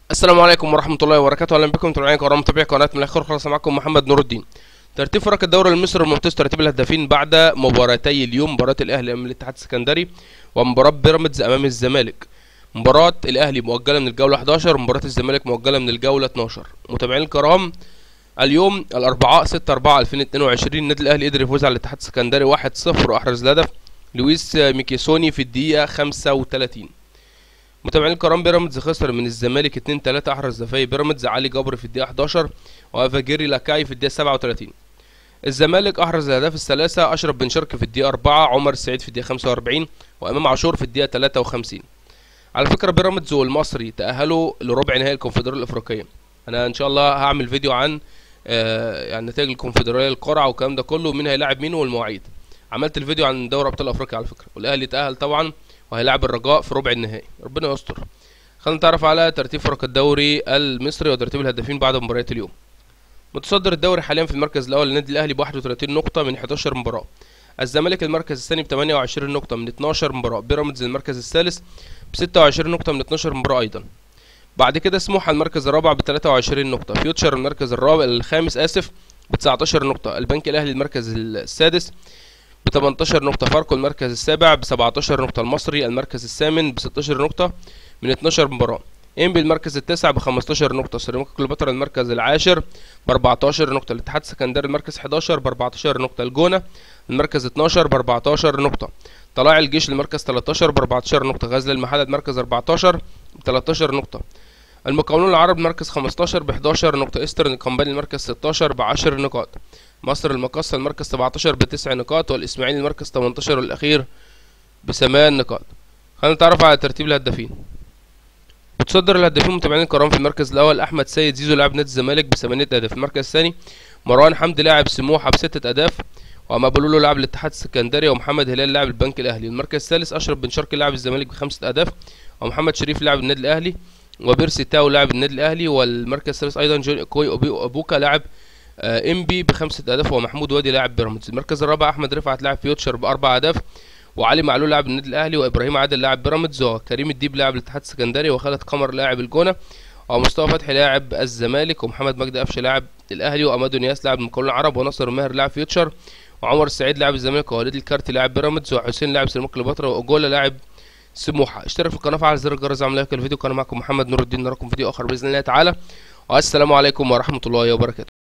السلام عليكم ورحمة الله وبركاته أهلا بكم متابعين كرام متابعي قناة من الآخر خلاص معكم محمد نور الدين ترتيب فرق الدوري المصري الممتاز ترتيب الهدافين بعد مباراتي اليوم مباراة الأهلي أمام الاتحاد السكندري ومباراة بيراميدز أمام الزمالك مباراة الأهلي مؤجلة من الجولة 11 ومباراة الزمالك مؤجلة من الجولة 12 متابعين الكرام اليوم الأربعاء 6 4 2022 النادي الأهلي قدر يفوز على الاتحاد السكندري 1-0 وأحرز الهدف لويس ميكيسوني في الدقيقة 35 متابعين الكرام بيراميدز خسر من الزمالك 2 3 احرز زفاي بيراميدز علي جبر في الدقيقه 11 وافاجيري لاكاي في الدقيقه 37 الزمالك احرز الاهداف الثلاثه اشرف بن شرقي في الدقيقه 4 عمر السعيد في الدقيقه 45 وامام عاشور في الدقيقه 53 على فكره بيراميدز والمصري تاهلوا لربع نهائي الكونفدراليه الافريقيه انا ان شاء الله هعمل فيديو عن آه يعني نتائج الكونفدراليه القرعه والكلام ده كله مين هيلاعب مين والمواعيد عملت الفيديو عن دوري ابطال افريقيا على فكره والاهلي تاهل طبعا وهيلاعب الرجاء في ربع النهائي ربنا يستر خلينا نتعرف على ترتيب فرق الدوري المصري وترتيب الهدافين بعد مباريات اليوم متصدر الدوري حاليا في المركز الاول النادي الاهلي ب 31 نقطه من 11 مباراه الزمالك المركز الثاني ب 28 نقطه من 12 مباراه بيراميدز المركز الثالث ب 26 نقطه من 12 مباراه ايضا بعد كده سموحه المركز الرابع ب 23 نقطه فيوتشر المركز الرابع الخامس اسف ب 19 نقطه البنك الاهلي المركز السادس ب 18 نقطة فاركو المركز السابع ب 17 نقطة المصري المركز الثامن ب 16 نقطة من 12 مباراة انبي المركز التاسع ب 15 نقطة سيراميكا كليوباترا المركز العاشر ب 14 نقطة الاتحاد السكندري المركز 11 ب 14 نقطة الجونة المركز 12 ب 14 نقطة طلائع الجيش المركز 13 ب 14 نقطة غزل المحلة المركز 14 ب 13 نقطة المقاولون العرب مركز 15 ب 11 نقطة ايسترن الكمباني المركز 16 ب 10 نقاط مصر المقاصة المركز 17 بتسع نقاط والإسماعيلي المركز 18 والأخير بثمان نقاط خلينا نتعرف على ترتيب الهدافين متصدر الهدافين متابعين الكرام في المركز الأول أحمد سيد زيزو لاعب نادي الزمالك بثمانية أهداف المركز الثاني مروان حمدي لاعب سموحة بستة أهداف وأما بلولو لاعب الاتحاد السكندري ومحمد هلال لاعب البنك الأهلي المركز الثالث أشرف بن شرقي لاعب الزمالك بخمسة أهداف ومحمد شريف لاعب النادي الأهلي وبيرسي تاو لاعب النادي الأهلي والمركز الثالث أيضا جوني كوي أبوكا لاعب ام بي بخمسة اهداف ومحمود وادي لاعب بيراميدز المركز الرابع احمد رفعت لاعب فيوتشر باربع اهداف وعلي معلول لاعب النادي الاهلي وابراهيم عادل لاعب بيراميدز وكريم الديب لاعب الاتحاد السكندري وخالد قمر لاعب الجونه ومصطفى فتحي لاعب الزمالك ومحمد مجدي قفشه لاعب الاهلي وامادو نياس لاعب المقاولون العرب وناصر ماهر لاعب فيوتشر وعمر السعيد لاعب الزمالك ووليد الكارتي لاعب بيراميدز وحسين لاعب سيراميكا كليوباترا واجولا لاعب سموحه اشترك في القناه وفعل زر الجرس اعمل لايك الفيديو كان معكم محمد نور الدين نراكم فيديو اخر باذن الله تعالى والسلام عليكم ورحمه الله وبركاته